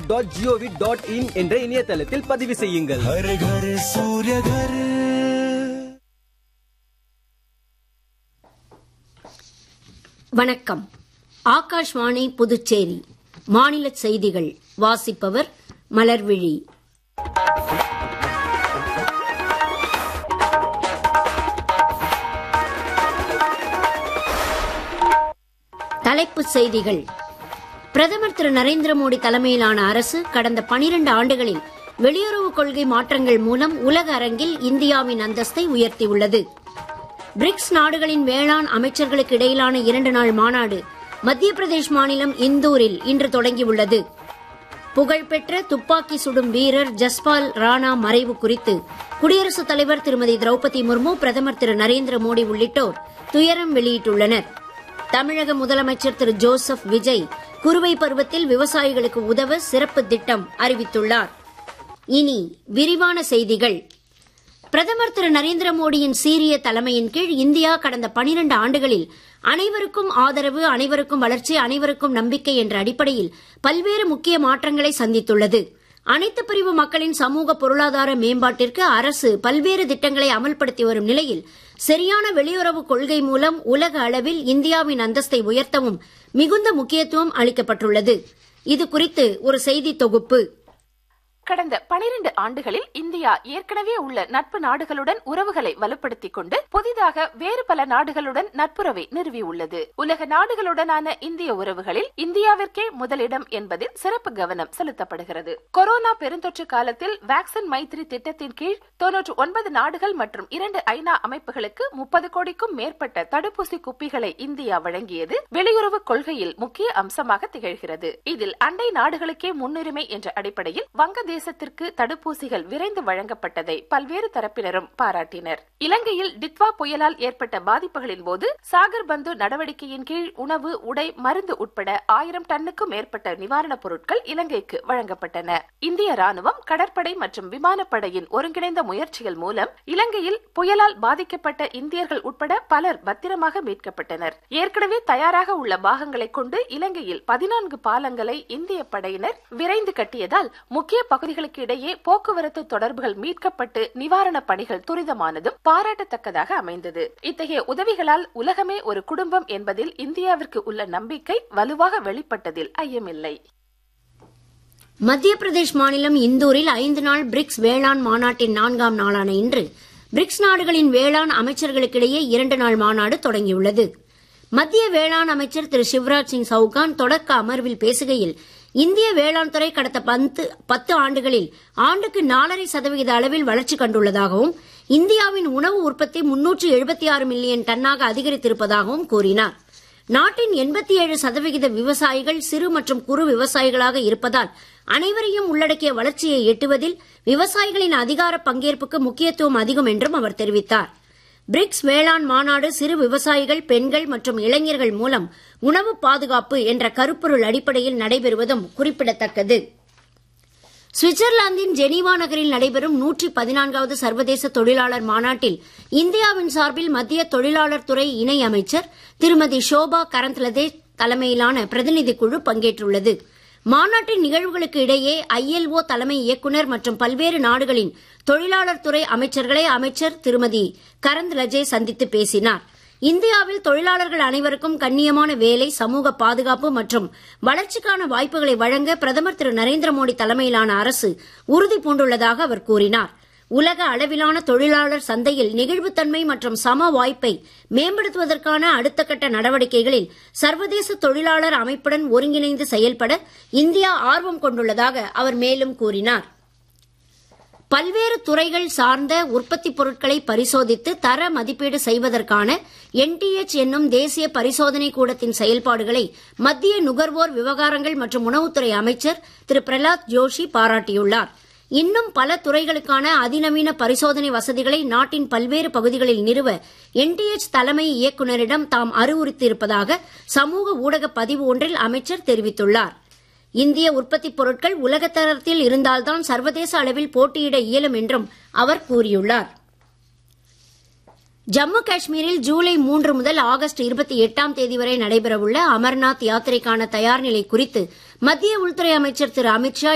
dot gov dot in என்ற இணையதளத்தில் பதிவு செய்யுங்கள் हर घर सूर्य घर வணக்கம் ஆகாஷ்வாணி புதுச்சேரி மாநில செய்திகள் வாசிப்பவர் மலர்விழி தலைப்புச் செய்திகள் பிரதமர் திரு நரேந்திர மோடி தலைமையிலான அரசு கடந்த பனிரண்டு ஆண்டுகளில் வெளியுறவுக் கொள்கை மாற்றங்கள் மூலம் உலக அரங்கில் இந்தியாவின் அந்தஸ்தை உயர்த்தியுள்ளது பிரிக்ஸ் நாடுகளின் வேளாண் அமைச்சர்களுக்கு இடையிலான இரண்டு நாள் மாநாடு மத்திய பிரதேஷ் மாநிலம் இந்தூரில் இன்று தொடங்கியுள்ளது புகழ்பெற்ற துப்பாக்கி சுடும் வீரர் ஜஸ்பால் ராணா மறைவு குறித்து குடியரசுத் தலைவர் திருமதி திரௌபதி முர்மு பிரதமர் திரு நரேந்திர மோடி உள்ளிட்டோர் துயரம் வெளியிட்டுள்ளனர் தமிழக முதலமைச்சர் திரு ஜோசப் விஜய் குறுவை பருவத்தில் விவசாயிகளுக்கு உதவ சிறப்பு திட்டம் அறிவித்துள்ளார் இனி விரிவான செய்திகள் பிரதமர் திரு நரேந்திர மோடியின் சீரிய தலைமையின் கீழ் இந்தியா கடந்த பனிரண்டு ஆண்டுகளில் அனைவருக்கும் ஆதரவு அனைவருக்கும் வளர்ச்சி அனைவருக்கும் நம்பிக்கை என்ற அடிப்படையில் பல்வேறு முக்கிய மாற்றங்களை சந்தித்துள்ளது அனைத்து பிரிவு மக்களின் சமூக பொருளாதார மேம்பாட்டிற்கு அரசு பல்வேறு திட்டங்களை அமல்படுத்தி வரும் நிலையில் சரியான வெளியுறவு கொள்கை மூலம் உலக அளவில் இந்தியாவின் அந்தஸ்தை உயர்த்தவும் மிகுந்த முக்கியத்துவம் அளிக்கப்பட்டுள்ளது இது குறித்து ஒரு செய்தி தொகுப்பு கடந்த பனிரெண்டு ஆண்டுகளில் இந்தியா ஏற்கனவே உள்ள நட்பு நாடுகளுடன் உறவுகளை வலுப்படுத்திக் கொண்டு புதிதாக வேறு பல நாடுகளுடன் நட்புறவை நிறுவியுள்ளது உலக நாடுகளுடனான இந்திய உறவுகளில் இந்தியாவிற்கே முதலிடம் என்பதில் சிறப்பு கவனம் செலுத்தப்படுகிறது கொரோனா பெருந்தொற்று காலத்தில் வேக்சின் மைத்ரி திட்டத்தின் கீழ் தொன்னூற்று ஒன்பது நாடுகள் மற்றும் இரண்டு ஐநா அமைப்புகளுக்கு முப்பது கோடிக்கும் மேற்பட்ட தடுப்பூசி குப்பிகளை இந்தியா வழங்கியது வெளியுறவு கொள்கையில் முக்கிய அம்சமாக திகழ்கிறது இதில் அண்டை நாடுகளுக்கே முன்னுரிமை என்ற அடிப்படையில் வங்கதேச தேசத்திற்கு தடுப்பூசிகள் விரைந்து வழங்கப்பட்டதை பல்வேறு தரப்பினரும் பாராட்டினர் இலங்கையில் டிட்வா புயலால் ஏற்பட்ட பாதிப்புகளின் போது சாகர் பந்து நடவடிக்கையின் கீழ் உணவு உடை மருந்து உட்பட ஆயிரம் டன்னுக்கும் மேற்பட்ட நிவாரணப் பொருட்கள் இலங்கைக்கு வழங்கப்பட்டன இந்திய ராணுவம் கடற்படை மற்றும் விமானப்படையின் ஒருங்கிணைந்த முயற்சிகள் மூலம் இலங்கையில் புயலால் பாதிக்கப்பட்ட இந்தியர்கள் உட்பட பலர் பத்திரமாக மீட்கப்பட்டனர் ஏற்கனவே தயாராக உள்ள பாகங்களை கொண்டு இலங்கையில் பதினான்கு பாலங்களை இந்திய படையினர் விரைந்து கட்டியதால் முக்கிய பகுதிகளுக்கு இடையே போக்குவரத்து தொடர்புகள் மீட்கப்பட்டு நிவாரணப் பணிகள் துரிதமானதும் பாராட்டத்தக்கதாக அமைந்தது இத்தகைய உதவிகளால் உலகமே ஒரு குடும்பம் என்பதில் இந்தியாவிற்கு உள்ள நம்பிக்கை வலுவாக வெளிப்பட்டதில் ஐயமில்லை மத்திய பிரதேஷ் மாநிலம் இந்தூரில் ஐந்து நாள் பிரிக்ஸ் வேளாண் மாநாட்டின் நான்காம் நாளான இன்று பிரிக்ஸ் நாடுகளின் வேளாண் அமைச்சர்களுக்கிடையே இரண்டு நாள் மாநாடு தொடங்கியுள்ளது மத்திய வேளாண் அமைச்சர் திரு சிவராஜ் சிங் சவுகான் தொடக்க அமர்வில் பேசுகையில் இந்திய வேளாண் துறை கடந்த பத்து பத்து ஆண்டுகளில் ஆண்டுக்கு நாலரை சதவிகித அளவில் வளர்ச்சி கண்டுள்ளதாகவும் இந்தியாவின் உணவு உற்பத்தி முன்னூற்று எழுபத்தி ஆறு மில்லியன் டன்னாக அதிகரித்திருப்பதாகவும் கூறினார் நாட்டின் எண்பத்தி ஏழு சதவிகித விவசாயிகள் சிறு மற்றும் குறு விவசாயிகளாக இருப்பதால் அனைவரையும் உள்ளடக்கிய வளர்ச்சியை எட்டுவதில் விவசாயிகளின் அதிகார பங்கேற்புக்கு முக்கியத்துவம் அதிகம் என்றும் அவர் தெரிவித்தார் பிரிக்ஸ் வேளாண் மாநாடு சிறு விவசாயிகள் பெண்கள் மற்றும் இளைஞர்கள் மூலம் உணவு பாதுகாப்பு என்ற கருப்பொருள் அடிப்படையில் நடைபெறுவதும் குறிப்பிடத்தக்கது சுவிட்சர்லாந்தின் ஜெனீவா நகரில் நடைபெறும் நூற்றி பதினான்காவது சர்வதேச தொழிலாளர் மாநாட்டில் இந்தியாவின் சார்பில் மத்திய தொழிலாளர் துறை இணை அமைச்சர் திருமதி ஷோபா கரந்த்லதே தலைமையிலான பிரதிநிதி குழு பங்கேற்றுள்ளது மாநாட்டின் நிகழ்வுகளுக்கு இடையே ஐஎல்ஓ தலைமை இயக்குநர் மற்றும் பல்வேறு நாடுகளின் தொழிலாளர் துறை அமைச்சர்களை அமைச்சர் திருமதி கரந்த் லஜே சந்தித்து பேசினார் இந்தியாவில் தொழிலாளர்கள் அனைவருக்கும் கண்ணியமான வேலை சமூக பாதுகாப்பு மற்றும் வளர்ச்சிக்கான வாய்ப்புகளை வழங்க பிரதமர் திரு நரேந்திர மோடி தலைமையிலான அரசு உறுதி பூண்டுள்ளதாக அவர் கூறினார் உலக அளவிலான தொழிலாளர் சந்தையில் நெகிழ்வுத்தன்மை மற்றும் சம வாய்ப்பை மேம்படுத்துவதற்கான அடுத்த கட்ட நடவடிக்கைகளில் சர்வதேச தொழிலாளர் அமைப்புடன் ஒருங்கிணைந்து செயல்பட இந்தியா ஆர்வம் கொண்டுள்ளதாக அவர் மேலும் கூறினார் பல்வேறு துறைகள் சார்ந்த உற்பத்தி பொருட்களை பரிசோதித்து தர மதிப்பீடு செய்வதற்கான என்டிஎச் என்னும் தேசிய பரிசோதனை கூடத்தின் செயல்பாடுகளை மத்திய நுகர்வோர் விவகாரங்கள் மற்றும் உணவுத்துறை அமைச்சர் திரு பிரலாத் ஜோஷி பாராட்டியுள்ளார் இன்னும் பல துறைகளுக்கான அதிநவீன பரிசோதனை வசதிகளை நாட்டின் பல்வேறு பகுதிகளில் நிறுவ என்டிஎச் தலைமை இயக்குநரிடம் தாம் அறிவுறுத்தியிருப்பதாக சமூக ஊடக பதிவு ஒன்றில் அமைச்சர் தெரிவித்துள்ளார் இந்திய உற்பத்திப் பொருட்கள் உலகத்தரத்தில் இருந்தால்தான் சர்வதேச அளவில் போட்டியிட இயலும் என்றும் அவர் கூறியுள்ளார் ஜம்மு காஷ்மீரில் ஜூலை மூன்று முதல் ஆகஸ்ட் இருபத்தி எட்டாம் தேதி வரை நடைபெறவுள்ள அமர்நாத் யாத்திரைக்கான தயார் நிலை குறித்து மத்திய உள்துறை அமைச்சர் திரு அமித் ஷா